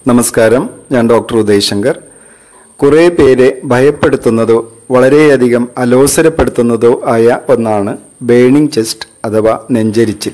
നമസ്കാരം ഞാൻ ഡോക്ടർ ഉദയശങ്കർ കുറേ പേരെ ഭയപ്പെടുത്തുന്നതോ വളരെയധികം അലോസരപ്പെടുത്തുന്നതോ ആയ ഒന്നാണ് ബേണിംഗ് ചെസ്റ്റ് അഥവാ നെഞ്ചരിച്ചിൽ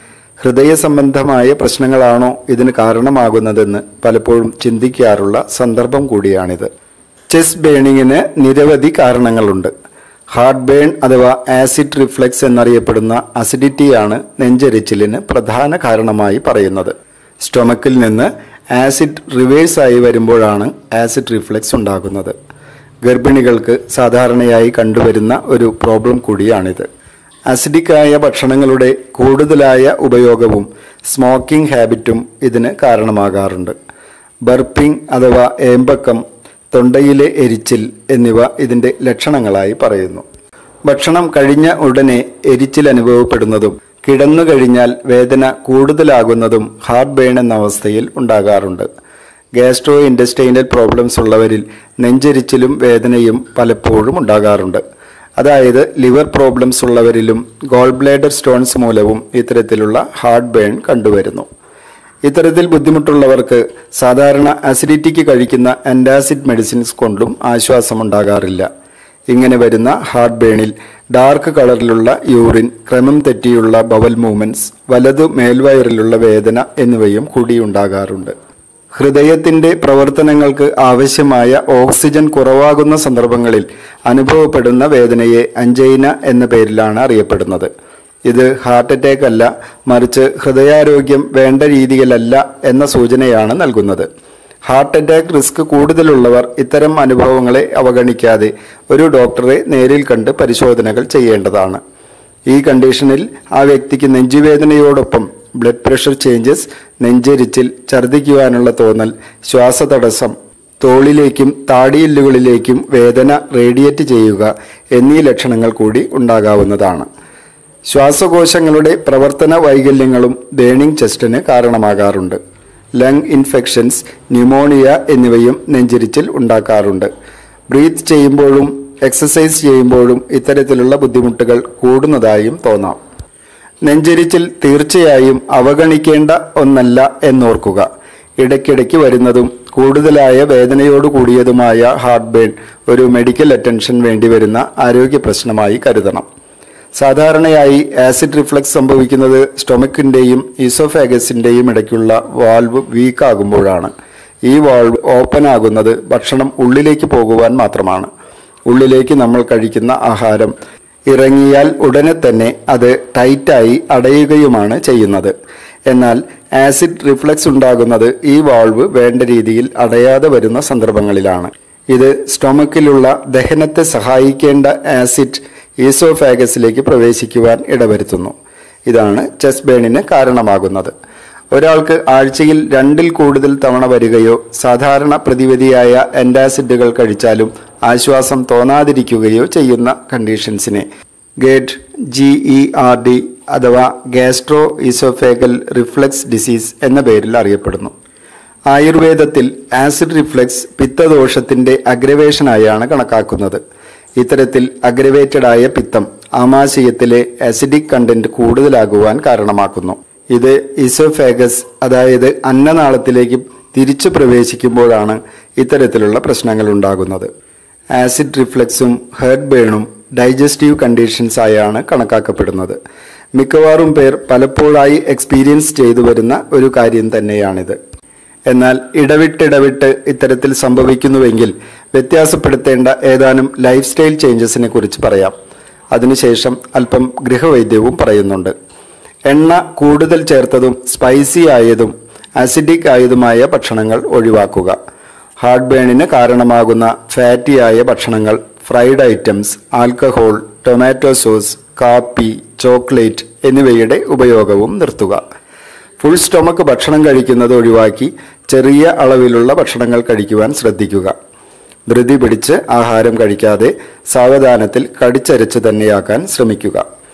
ഹൃദയ സംബന്ധമായ പ്രശ്നങ്ങളാണോ ഇതിന് കാരണമാകുന്നതെന്ന് പലപ്പോഴും ചിന്തിക്കാറുള്ള സന്ദർഭം കൂടിയാണിത് ചെസ്റ്റ് ബേണിങ്ങിന് നിരവധി കാരണങ്ങളുണ്ട് ഹാർട്ട് ബേൺ അഥവാ ആസിഡ് റിഫ്ലെക്സ് എന്നറിയപ്പെടുന്ന അസിഡിറ്റിയാണ് നെഞ്ചരിച്ചിലിന് പ്രധാന കാരണമായി പറയുന്നത് സ്റ്റൊമക്കിൽ നിന്ന് ആസിഡ് റിവേഴ്സ് ആയി വരുമ്പോഴാണ് ആസിഡ് റിഫ്ലെക്സ് ഉണ്ടാകുന്നത് ഗർഭിണികൾക്ക് സാധാരണയായി കണ്ടുവരുന്ന ഒരു പ്രോബ്ലം കൂടിയാണിത് അസിഡിക്കായ ഭക്ഷണങ്ങളുടെ കൂടുതലായ ഉപയോഗവും സ്മോക്കിംഗ് ഹാബിറ്റും ഇതിന് കാരണമാകാറുണ്ട് ബർപ്പിംഗ് അഥവാ ഏമ്പക്കം തൊണ്ടയിലെ എരിച്ചിൽ എന്നിവ ഇതിന്റെ ലക്ഷണങ്ങളായി പറയുന്നു ഭക്ഷണം കഴിഞ്ഞ ഉടനെ എരിച്ചിൽ അനുഭവപ്പെടുന്നതും കിടന്നു കഴിഞ്ഞാൽ വേദന കൂടുതലാകുന്നതും ഹാർട്ട് ബേൺ എന്ന അവസ്ഥയിൽ ഉണ്ടാകാറുണ്ട് ഗാസ്ട്രോ ഇൻഡസ്റ്റൈനൽ പ്രോബ്ലംസ് ഉള്ളവരിൽ നെഞ്ചരിച്ചിലും വേദനയും പലപ്പോഴും ഉണ്ടാകാറുണ്ട് അതായത് ലിവർ പ്രോബ്ലംസ് ഉള്ളവരിലും ഗോൾ ബ്ലേഡർ സ്റ്റോൺസ് മൂലവും ഇത്തരത്തിലുള്ള ഹാർട്ട് ബേൺ കണ്ടുവരുന്നു ഇത്തരത്തിൽ ബുദ്ധിമുട്ടുള്ളവർക്ക് സാധാരണ അസിഡിറ്റിക്ക് കഴിക്കുന്ന ആൻറ്റാസിഡ് മെഡിസിൻസ് കൊണ്ടും ആശ്വാസമുണ്ടാകാറില്ല ഇങ്ങനെ വരുന്ന ഹാർട്ട് ബേണിൽ ഡാർക്ക് കളറിലുള്ള യൂറിൻ ക്രമം തെറ്റിയുള്ള ബവൽ മൂവ്മെന്റ്സ് വലതു മേൽവയറിലുള്ള വേദന എന്നിവയും കൂടിയുണ്ടാകാറുണ്ട് ഹൃദയത്തിന്റെ പ്രവർത്തനങ്ങൾക്ക് ആവശ്യമായ ഓക്സിജൻ കുറവാകുന്ന സന്ദർഭങ്ങളിൽ അനുഭവപ്പെടുന്ന വേദനയെ അഞ്ചൈന എന്ന പേരിലാണ് അറിയപ്പെടുന്നത് ഇത് ഹാർട്ട് അറ്റാക്ക് അല്ല മറിച്ച് ഹൃദയാരോഗ്യം വേണ്ട രീതിയിലല്ല എന്ന സൂചനയാണ് നൽകുന്നത് ഹാർട്ട് അറ്റാക്ക് റിസ്ക് കൂടുതലുള്ളവർ ഇത്തരം അനുഭവങ്ങളെ അവഗണിക്കാതെ ഒരു ഡോക്ടറെ നേരിൽ കണ്ട് പരിശോധനകൾ ചെയ്യേണ്ടതാണ് ഈ കണ്ടീഷനിൽ ആ വ്യക്തിക്ക് നെഞ്ചുവേദനയോടൊപ്പം ബ്ലഡ് പ്രഷർ ചേഞ്ചസ് നെഞ്ചരിച്ചിൽ ഛർദ്ദിക്കുവാനുള്ള തോന്നൽ ശ്വാസതടസ്സം തോളിലേക്കും താടിയെല്ലുകളിലേക്കും വേദന റേഡിയേറ്റ് ചെയ്യുക എന്നീ ലക്ഷണങ്ങൾ കൂടി ഉണ്ടാകാവുന്നതാണ് ശ്വാസകോശങ്ങളുടെ പ്രവർത്തന വൈകല്യങ്ങളും ബേണിംഗ് ചെസ്റ്റിന് കാരണമാകാറുണ്ട് ലങ് ഇൻഫെക്ഷൻസ് ന്യൂമോണിയ എന്നിവയും നെഞ്ചരിച്ചിൽ ഉണ്ടാക്കാറുണ്ട് ബ്രീത്ത് ചെയ്യുമ്പോഴും എക്സസൈസ് ചെയ്യുമ്പോഴും ഇത്തരത്തിലുള്ള ബുദ്ധിമുട്ടുകൾ കൂടുന്നതായും തോന്നാം നെഞ്ചരിച്ചിൽ തീർച്ചയായും അവഗണിക്കേണ്ട ഒന്നല്ല എന്നോർക്കുക ഇടയ്ക്കിടയ്ക്ക് വരുന്നതും കൂടുതലായ വേദനയോട് കൂടിയതുമായ ഹാർട്ട് ബേൺ ഒരു മെഡിക്കൽ അറ്റൻഷൻ വേണ്ടിവരുന്ന ആരോഗ്യ പ്രശ്നമായി കരുതണം സാധാരണയായി ആസിഡ് റിഫ്ലക്സ് സംഭവിക്കുന്നത് സ്റ്റൊമക്കിന്റെയും ഈസോഫാഗസിന്റെയും ഇടയ്ക്കുള്ള വാൾവ് വീക്ക് ആകുമ്പോഴാണ് ഈ വാൾവ് ഓപ്പൺ ആകുന്നത് ഭക്ഷണം ഉള്ളിലേക്ക് പോകുവാൻ മാത്രമാണ് ഉള്ളിലേക്ക് നമ്മൾ കഴിക്കുന്ന ആഹാരം ഇറങ്ങിയാൽ ഉടനെ തന്നെ അത് ടൈറ്റായി അടയുകയുമാണ് ചെയ്യുന്നത് എന്നാൽ ആസിഡ് റിഫ്ലക്സ് ഉണ്ടാകുന്നത് ഈ വാൾവ് വേണ്ട രീതിയിൽ അടയാതെ വരുന്ന സന്ദർഭങ്ങളിലാണ് ഇത് സ്റ്റൊമക്കിലുള്ള ദഹനത്തെ സഹായിക്കേണ്ട ആസിഡ് ഈസോഫാഗസിലേക്ക് പ്രവേശിക്കുവാൻ ഇടവരുത്തുന്നു ഇതാണ് ചെസ്റ്റ് ബേണിന് കാരണമാകുന്നത് ഒരാൾക്ക് ആഴ്ചയിൽ രണ്ടിൽ കൂടുതൽ തവണ വരികയോ സാധാരണ പ്രതിവിധിയായ ആന്റാസിഡുകൾ കഴിച്ചാലും ആശ്വാസം തോന്നാതിരിക്കുകയോ ചെയ്യുന്ന കണ്ടീഷൻസിനെ ഗേറ്റ് ജി ഇ ആർ ഡി അഥവാ ഗാസ്ട്രോ ഈസോഫേഗൽ റിഫ്ലക്സ് ഡിസീസ് എന്ന പേരിൽ അറിയപ്പെടുന്നു ആയുർവേദത്തിൽ ആസിഡ് റിഫ്ലക്സ് പിത്തദോഷത്തിന്റെ അഗ്രവേഷനായാണ് കണക്കാക്കുന്നത് ഇത്തരത്തിൽ അഗ്രവേറ്റഡ് ആയ പിത്തം ആമാശയത്തിലെ അസിഡിക് കണ്ടന്റ് കൂടുതലാകുവാൻ കാരണമാക്കുന്നു ഇത് ഇസോഫാഗസ് അതായത് അന്നനാളത്തിലേക്ക് തിരിച്ചു പ്രവേശിക്കുമ്പോഴാണ് ഇത്തരത്തിലുള്ള പ്രശ്നങ്ങൾ ഉണ്ടാകുന്നത് ആസിഡ് റിഫ്ലക്സും ഹെർട്ട് ബേണും ഡൈജസ്റ്റീവ് കണ്ടീഷൻസ് ആയാണ് കണക്കാക്കപ്പെടുന്നത് മിക്കവാറും പേർ പലപ്പോഴായി എക്സ്പീരിയൻസ് ചെയ്തു വരുന്ന ഒരു കാര്യം തന്നെയാണിത് എന്നാൽ ഇടവിട്ടിടവിട്ട് ഇത്തരത്തിൽ സംഭവിക്കുന്നുവെങ്കിൽ വ്യത്യാസപ്പെടുത്തേണ്ട ഏതാനും ലൈഫ് സ്റ്റൈൽ ചേഞ്ചസിനെ കുറിച്ച് പറയാം അതിനുശേഷം അല്പം ഗൃഹവൈദ്യവും പറയുന്നുണ്ട് എണ്ണ കൂടുതൽ ചേർത്തതും സ്പൈസി ആയതും അസിഡിക് ആയതുമായ ഭക്ഷണങ്ങൾ ഒഴിവാക്കുക ഹാർട്ട് ബേണിന് കാരണമാകുന്ന ഫാറ്റിയായ ഭക്ഷണങ്ങൾ fried items alcohol tomato sauce കാപ്പി ചോക്ലേറ്റ് എന്നിവയുടെ ഉപയോഗവും നിർത്തുക ഫുൾ സ്റ്റൊമക്ക് ഭക്ഷണം കഴിക്കുന്നത് ഒഴിവാക്കി ചെറിയ അളവിലുള്ള ഭക്ഷണങ്ങൾ കഴിക്കുവാൻ ശ്രദ്ധിക്കുക ധൃതി പിടിച്ച് ആഹാരം കഴിക്കാതെ സാവധാനത്തിൽ കടിച്ചരച്ച് തന്നെയാക്കാൻ ശ്രമിക്കുക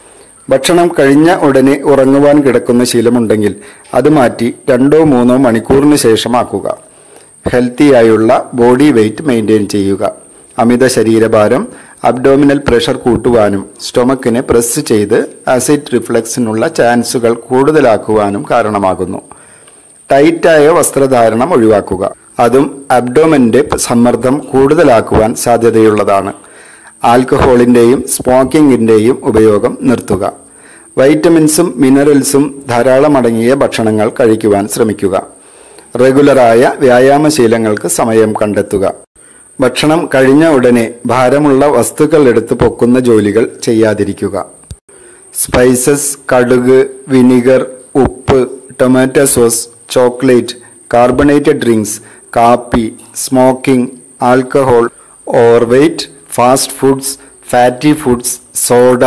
ഭക്ഷണം കഴിഞ്ഞ ഉടനെ ഉറങ്ങുവാൻ കിടക്കുന്ന ശീലമുണ്ടെങ്കിൽ അത് മാറ്റി രണ്ടോ മൂന്നോ മണിക്കൂറിന് ശേഷമാക്കുക ഹെൽത്തി ആയുള്ള ബോഡി വെയ്റ്റ് മെയിൻറ്റെയിൻ ചെയ്യുക അമിത ശരീരഭാരം അബ്ഡോമിനൽ പ്രഷർ കൂട്ടുവാനും സ്റ്റൊമക്കിനെ പ്രസ് ചെയ്ത് ആസിഡ് റിഫ്ലക്സിനുള്ള ചാൻസുകൾ കൂടുതലാക്കുവാനും കാരണമാകുന്നു ടൈറ്റായ വസ്ത്രധാരണം ഒഴിവാക്കുക അതും അബ്ഡോമന്റെ സമ്മർദ്ദം കൂടുതലാക്കുവാൻ സാധ്യതയുള്ളതാണ് ആൽക്കഹോളിന്റെയും സ്മോക്കിങ്ങിന്റെയും ഉപയോഗം നിർത്തുക വൈറ്റമിൻസും മിനറൽസും ധാരാളം അടങ്ങിയ ഭക്ഷണങ്ങൾ കഴിക്കുവാൻ ശ്രമിക്കുക റെഗുലറായ വ്യായാമശീലങ്ങൾക്ക് സമയം കണ്ടെത്തുക ഭക്ഷണം കഴിഞ്ഞ ഉടനെ ഭാരമുള്ള വസ്തുക്കൾ എടുത്ത് പൊക്കുന്ന ജോലികൾ ചെയ്യാതിരിക്കുക സ്പൈസസ് കടുക് വിനിഗർ ഉപ്പ് tomato sauce chocolate carbonated drinks കാപ്പി smoking alcohol overweight fast foods fatty foods soda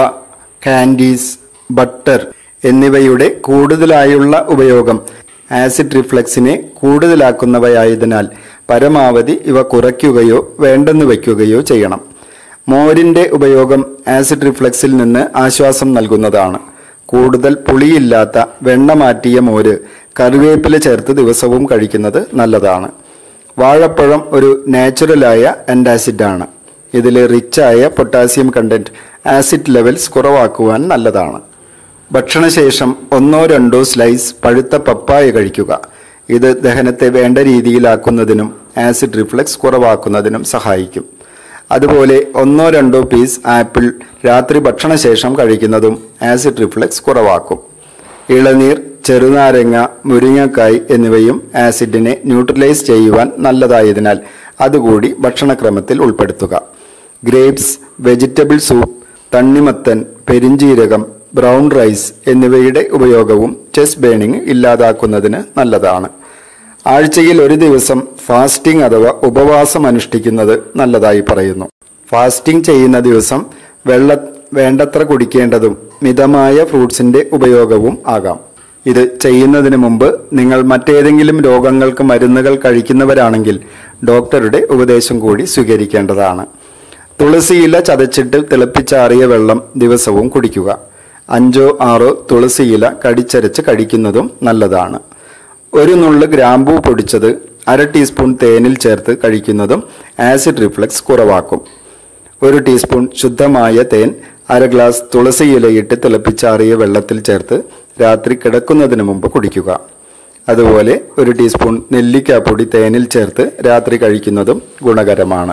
candies butter എന്നിവയുടെ കൂടുതലായുള്ള ഉപയോഗം ആസിഡ് റിഫ്ലക്സിനെ കൂടുതലാക്കുന്നവയായതിനാൽ പരമാവധി ഇവ കുറയ്ക്കുകയോ വേണ്ടെന്ന് വയ്ക്കുകയോ ചെയ്യണം മോരിന്റെ ഉപയോഗം ആസിഡ് റിഫ്ലക്സിൽ നിന്ന് ആശ്വാസം നൽകുന്നതാണ് കൂടുതൽ പുളിയില്ലാത്ത വെണ്ണ മാറ്റിയ മോര് കറിവേപ്പില ചേർത്ത് ദിവസവും കഴിക്കുന്നത് നല്ലതാണ് വാഴപ്പഴം ഒരു നാച്ചുറലായ ആൻറ്റാസിഡാണ് ഇതിൽ റിച്ചായ പൊട്ടാസ്യം കണ്ടന്റ് ആസിഡ് ലെവൽസ് കുറവാക്കുവാൻ നല്ലതാണ് ഭക്ഷണശേഷം ഒന്നോ രണ്ടോ സ്ലൈസ് പഴുത്ത പപ്പായ കഴിക്കുക ഇത് ദഹനത്തെ വേണ്ട രീതിയിലാക്കുന്നതിനും ആസിഡ് റിഫ്ലക്സ് കുറവാക്കുന്നതിനും സഹായിക്കും അതുപോലെ ഒന്നോ രണ്ടോ പീസ് ആപ്പിൾ രാത്രി ഭക്ഷണശേഷം കഴിക്കുന്നതും ആസിഡ് റിഫ്ലക്സ് കുറവാക്കും ഇളനീർ ചെറുനാരങ്ങ മുരിങ്ങക്കായ് എന്നിവയും ആസിഡിനെ ന്യൂട്രലൈസ് ചെയ്യുവാൻ നല്ലതായതിനാൽ അതുകൂടി ഭക്ഷണക്രമത്തിൽ ഉൾപ്പെടുത്തുക ഗ്രേപ്സ് വെജിറ്റബിൾ സൂപ്പ് തണ്ണിമത്തൻ പെരിഞ്ചീരകം ബ്രൗൺ റൈസ് എന്നിവയുടെ ഉപയോഗവും ചെസ്റ്റ് ബേണിംഗ് ഇല്ലാതാക്കുന്നതിന് നല്ലതാണ് ആഴ്ചയിൽ ഒരു ദിവസം ഫാസ്റ്റിംഗ് അഥവാ ഉപവാസം അനുഷ്ഠിക്കുന്നത് നല്ലതായി പറയുന്നു ഫാസ്റ്റിംഗ് ചെയ്യുന്ന ദിവസം വെള്ള വേണ്ടത്ര കുടിക്കേണ്ടതും മിതമായ ഫ്രൂട്ട്സിന്റെ ഉപയോഗവും ആകാം ഇത് ചെയ്യുന്നതിന് മുമ്പ് നിങ്ങൾ മറ്റേതെങ്കിലും രോഗങ്ങൾക്ക് മരുന്നുകൾ കഴിക്കുന്നവരാണെങ്കിൽ ഡോക്ടറുടെ ഉപദേശം കൂടി സ്വീകരിക്കേണ്ടതാണ് തുളസിയില ചതച്ചിട്ട് തിളപ്പിച്ചാറിയ വെള്ളം ദിവസവും കുടിക്കുക അഞ്ചോ ആറോ തുളസിയില കടിച്ചരച്ച് കഴിക്കുന്നതും നല്ലതാണ് ഒരു നുള്ള് ഗ്രാമ്പൂ പൊടിച്ചത് അര ടീസ്പൂൺ തേനിൽ ചേർത്ത് കഴിക്കുന്നതും ആസിഡ് റിഫ്ലക്സ് കുറവാക്കും ഒരു ടീസ്പൂൺ ശുദ്ധമായ തേൻ അര ഗ്ലാസ് തുളസി ഇലയിട്ട് തിളപ്പിച്ചാറിയ വെള്ളത്തിൽ ചേർത്ത് രാത്രി കിടക്കുന്നതിന് മുമ്പ് കുടിക്കുക അതുപോലെ ഒരു ടീസ്പൂൺ നെല്ലിക്കാപ്പൊടി തേനിൽ ചേർത്ത് രാത്രി കഴിക്കുന്നതും ഗുണകരമാണ്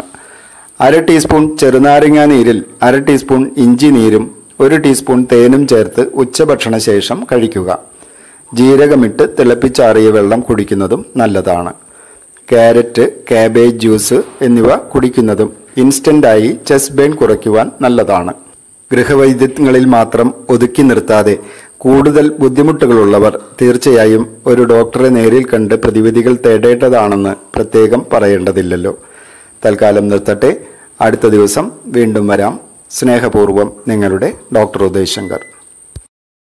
അര ടീസ്പൂൺ ചെറുനാരങ്ങ നീരിൽ അര ടീസ്പൂൺ ഇഞ്ചി നീരും ഒരു ടീസ്പൂൺ തേനും ചേർത്ത് ഉച്ചഭക്ഷണ ശേഷം കഴിക്കുക ജീരകമിട്ട് തിളപ്പിച്ചാറിയ വെള്ളം കുടിക്കുന്നതും നല്ലതാണ് ക്യാരറ്റ് കാബേജ് ജ്യൂസ് എന്നിവ കുടിക്കുന്നതും ഇൻസ്റ്റന്റായി ചെസ്റ്റ് ബെയിൻ കുറയ്ക്കുവാൻ നല്ലതാണ് ഗൃഹവൈദ്യങ്ങളിൽ മാത്രം ഒതുക്കി നിർത്താതെ കൂടുതൽ ബുദ്ധിമുട്ടുകളുള്ളവർ തീർച്ചയായും ഒരു ഡോക്ടറെ നേരിൽ കണ്ട് പ്രതിവിധികൾ തേടേണ്ടതാണെന്ന് പ്രത്യേകം പറയേണ്ടതില്ലല്ലോ തൽക്കാലം നിർത്തട്ടെ അടുത്ത ദിവസം വീണ്ടും വരാം സ്നേഹപൂർവ്വം നിങ്ങളുടെ ഡോക്ടർ ഉദയശങ്കർ